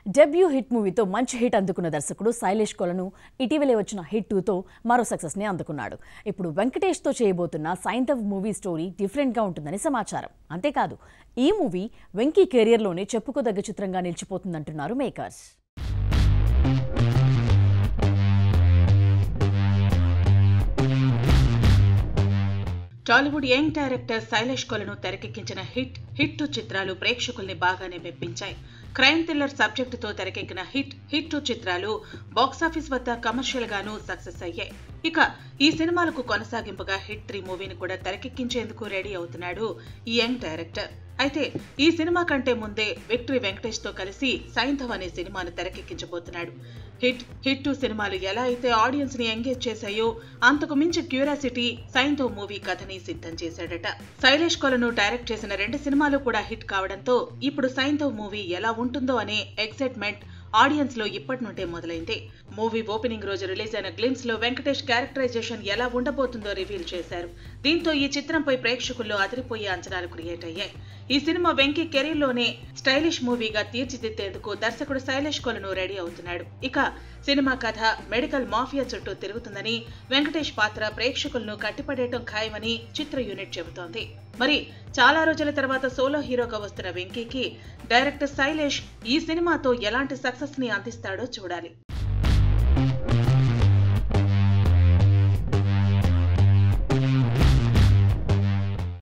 debut hit మూవీతో మంచి hit అందుకున్న దర్శకుడు శైలేష్ కొలను ఇటీవలే వచ్చిన హిట్ టూతో మరో సక్సెస్ని అందుకున్నాడు ఇప్పుడు వెంకటేష్తో చేయబోతున్న సైంతవ్ మూవీ స్టోరీ డిఫరెంట్గా ఉంటుందని సమాచారం అంతేకాదు ఈ మూవీ వెంకీ కెరియర్లోనే చెప్పుకోదగ్గ చిత్రంగా నిలిచిపోతుందంటున్నారు makers Tollywood young director Shailesh Kolanu తెరకెక్కించిన హిట్ హిట్ టూ చిత్రాలు ప్రేక్షకుల్ని బాగానే మెప్పించాయి క్రైమ్ థ్రిల్లర్ సబ్జెక్టుతో తెరకెక్కిన హిట్ హిట్ టూ చిత్రాలు బాక్సాఫీస్ వద్ద కమర్షియల్ గాను సక్సెస్ అయ్యాయి ఇక ఈ సినిమాలకు కొనసాగింపుగా హిట్ త్రీ మూవీని కూడా తెరకెక్కించేందుకు రెడీ అవుతున్నాడు ఈ యంగ్ డైరెక్టర్ అయితే ఈ సినిమా కంటే ముందే విక్టరీ వెంకటేష్ తో కలిసి సైంధవ్ అనే సినిమాను తెరకెక్కించబోతున్నాడు హిట్ హిట్ టూ సినిమాలు ఎలా అయితే ఆడియన్స్ ని ఎంగేజ్ చేశాయో అంతకు మించి క్యూరియాసిటీ సైంధవ్ మూవీ కథని సిద్ధం చేశాడట శైలేష్ కొలను డైరెక్ట్ చేసిన రెండు సినిమాలు కూడా హిట్ కావడంతో ఇప్పుడు సైంధవ్ మూవీ ఎలా ఉంటుందో అనే ఎక్సైట్మెంట్ ఆడియన్స్ లో ఇప్పటి నుండే మొదలైంది మూవీ ఓపెనింగ్ రోజు రిలీజ్ అయిన గ్లిమ్స్ లో వెంకటేష్ క్యారెక్టరైజేషన్ ఎలా ఉండబోతుందో రివీల్ చేశారు దీంతో ఈ చిత్రంపై ప్రేక్షకుల్లో అదిరిపోయే అంచనాలు క్రియేట్ అయ్యాయి ఈ సినిమా వెంకీ కెరీర్ లోనే స్టైలిష్ మూవీగా తీర్చిదిద్దేందుకు దర్శకుడు శైలేష్ కొలను రెడీ అవుతున్నాడు ఇక సినిమా కథ మెడికల్ మాఫియా చుట్టూ తిరుగుతుందని వెంకటేష్ పాత్ర ప్రేక్షకులను కట్టిపడేయటం ఖాయమని చిత్ర యూనిట్ చెబుతోంది మరి చాలా రోజుల తర్వాత సోలో హీరోగా వస్తున్న వెంకీకి డైరెక్టర్ శైలేష్ ఈ సినిమాతో ఎలాంటి సక్సెస్ ని అందిస్తాడో చూడాలి